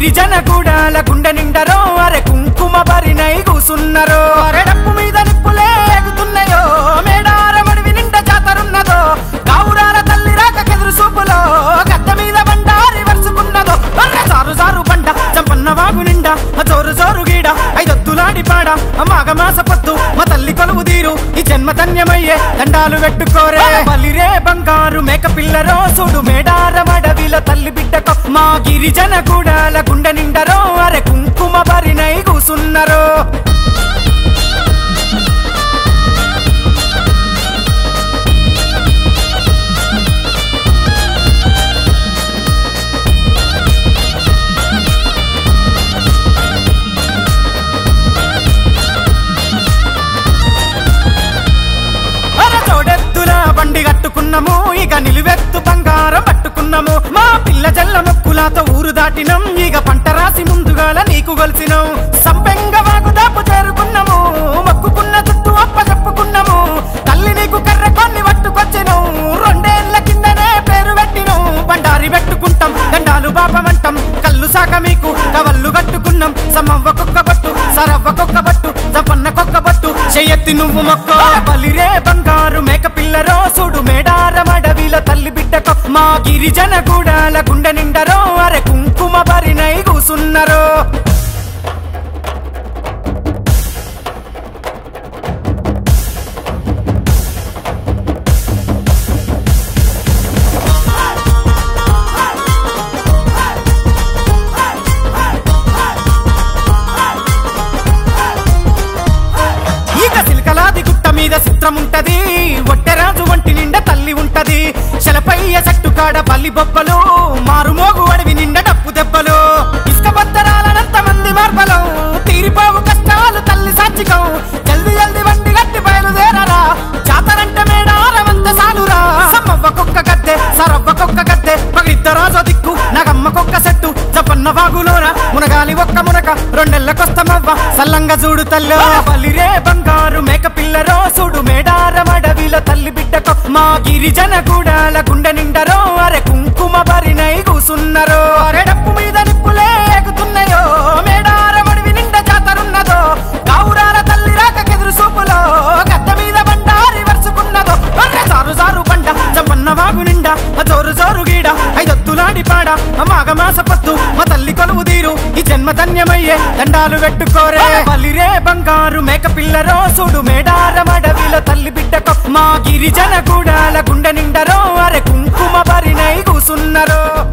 గిరిజన గూడాల గుండె నిండరో అరే కుంకుమ బరినై కూసున్నరో అరే డప్పు మీద నిప్పులే ఎగుతున్నాయో మేడారమడివి నిండ జాతరున్నదో కావురాల తల్లి రాక కెదురు సూపులో గద్ద మీద బండారి వరుసుకున్నదో అర్రె సారు సారు బండ చంపన్న వాగు నిండా ఆ జోరు జోరు గీడ ఐదొత్తులాడి పాడ మాఘమాస పొత్తు మా తల్లి కొలువు తీరు ఈ జన్మ ధన్యమయ్యే దండాలు పెట్టుకోరే బలిరే బంగారు మేక పిల్లరో చూడు మేడారమడవిల తల్లి బిడ్డకో మా గిరిజన గూడాల గుండె నిండరో అరే కుంకుమ బరినై కూసున్నరో అర చోడెత్తుల బండి కట్టుకున్నాము ఇక నిలువెత్తు బంగారం పట్టుకున్నాము మా పిల్ల జల్ల మొక్కులతో ఊరు దాటినం ఇక పంట రాసి ముందుగాల నీకు గొలిసినాం సంపెంగ వాగు దాపు చేరుకున్నాము మొక్కుకున్న చుట్టూ అప్ప చెప్పుకున్నాము తల్లి నీకు కర్ర కొన్ని పట్టుకొచ్చినాం రెండేళ్ల కిందనే పేరు పెట్టినాం బండారి పెట్టుకుంటాం దండాలు బాపమంటాం కళ్ళు సాక మీకు కవళ్ళు కట్టుకున్నాం సమ్మవ్వ కుక్క బట్టు సరవ్వ కుక్క బట్టు జపన్న కుక్క బట్టు చెయ్యెత్తి నువ్వు మొక్క బలిరే బంగారు మేక పిల్లరో చూడు మేడారమడవిల తల్లి బిడ్డకో మా గిరిజన గూడాల గుండె నిండరో అరే కుంకుమ బరినై కూసున్నరో ఇక సిల్కలాది గుట్ట మీద చిత్రం ఉంటది ఒట్టెరాజు వంటి నిండా తల్లి ఉంటది శలపయ్య చెట్టు కాడ బల్లి బొబ్బలు మారుమోగు అడవి నిండా డప్పు దెబ్బలు ఇసుక బద్దరాలనంత మంది మార్బలం తీరిపోవు కష్టాలు తల్లి సాచికం జల్ది జల్ది వండి గట్టి బయలుదేరరా జాతరంటే మేడారమంత సాలురా సమ్మవ్వ కుక్క గద్దె సరవ్వ కుక్క గద్దె పగిద్దరాజో దిక్కు నగమ్మ కుక్క సెట్టు జపన్న వాగులోన మునగాలి ఒక్క మునక రెండెళ్ళకొస్తమవ్వ సల్లంగా చూడు తల్లో బలిరే బంగారు మేక పిల్లరో చూడు మేడారమడవిల తల్లి బిడ్డకో మా గిరిజన గూడాల గుండె నిండరో అరే కుంకుమ బరినై కూసున్నరో అరే డప్పు మీద నిప్పులే ఎగుతున్నాయో మేడారమడివి నిండ జాతరున్నదో కావురాల తల్లి రాక కెదురు సూపులో గద్ద మీద బండారి వరుసుకున్నదో అర్రె సారు సారు బండ చంపన్న వాగు నిండా ఆ జోరు జోరు గీడ ఐదొత్తులాడి పాడ మాఘమాస పత్తు మా తల్లి కొలువు తీరు ఈ జన్మ ధన్యమయ్యే దండాలు పెట్టుకోరే బలిరే బంగారు మేక పిల్లరో చూడు మేడారమడవిల తల్లి బిడ్డకో మా గిరిజన గూడాల గుండె నిండరో అరే కుంకుమ బరినై కూసున్నరో